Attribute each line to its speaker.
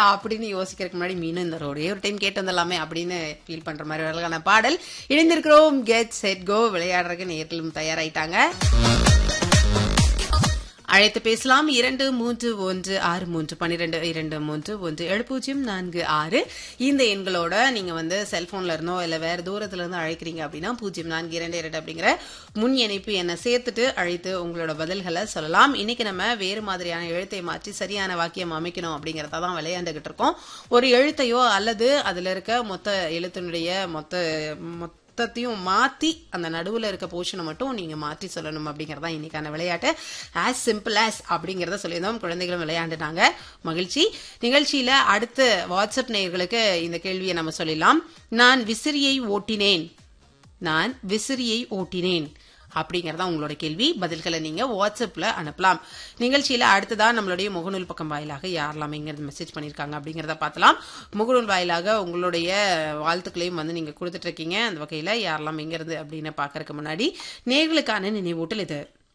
Speaker 1: அப்படின்னு யோசிக்கிறதுக்கு முன்னாடி மீனும் இந்த ஒரே ஒரு டைம் கேட்டு வந்துடலாமே அப்படின்னு ஃபீல் பண்ற மாதிரி ஒரு அழகான பாடல் இணைந்திருக்கிறோம் கெட் செட் கோ விளையாடுறதுக்கு நேர்களும் தயாராயிட்டாங்க அழைத்து பேசலாம் இரண்டு மூன்று ஒன்று ஆறு மூன்று பன்னிரெண்டு இரண்டு மூன்று ஒன்று ஏழு பூஜ்ஜியம் நான்கு ஆறு இந்த எண்களோட நீங்க வந்து செல்போன்ல இருந்தோ இல்ல வேற தூரத்துல இருந்து அழைக்கிறீங்க அப்படின்னா பூஜ்ஜியம் நான்கு இரண்டு இரண்டு அப்படிங்கிற முன் இணைப்பு என்ன சேர்த்துட்டு அழைத்து உங்களோட பதில்களை சொல்லலாம் இன்னைக்கு நம்ம வேறு மாதிரியான எழுத்தை மாற்றி சரியான வாக்கியம் அமைக்கணும் அப்படிங்கறத தான் விளையாண்டுகிட்டு இருக்கோம் ஒரு எழுத்தையோ அல்லது அதுல இருக்க மொத்த எழுத்தினுடைய மொத்த மொத்த மொத்தத்தையும் மாத்தி அந்த நடுவுல இருக்க போர்ஷனை மட்டும் நீங்க மாற்றி சொல்லணும் அப்படிங்கறதா இன்னைக்கான விளையாட்டு ஆஸ் சிம்பிள் ஆஸ் அப்படிங்கறத சொல்லியிருந்தோம் குழந்தைகளும் விளையாண்டுட்டாங்க மகிழ்ச்சி நிகழ்ச்சியில அடுத்த வாட்ஸ்அப் நேயர்களுக்கு இந்த கேள்வியை நம்ம சொல்லலாம் நான் விசிறியை ஓட்டினேன் நான் விசிறியை ஓட்டினேன் அப்படிங்கறதா உங்களோட கேள்வி பதில்களை நீங்க வாட்ஸ்அப்ல அனுப்பலாம் நிகழ்ச்சியில அடுத்ததா நம்மளுடைய முகநூல் பக்கம் வாயிலாக யாரெல்லாம் எங்கிறது மெசேஜ் பண்ணிருக்காங்க அப்படிங்கறத பார்க்கலாம் முகநூல் வாயிலாக உங்களுடைய வாழ்த்துக்களையும் வந்து நீங்க கொடுத்துட்டு இருக்கீங்க அந்த வகையில யாரெல்லாம் எங்கிறது அப்படின்னு பாக்கறதுக்கு முன்னாடி நேர்களுக்கான நினைவூட்டல் இது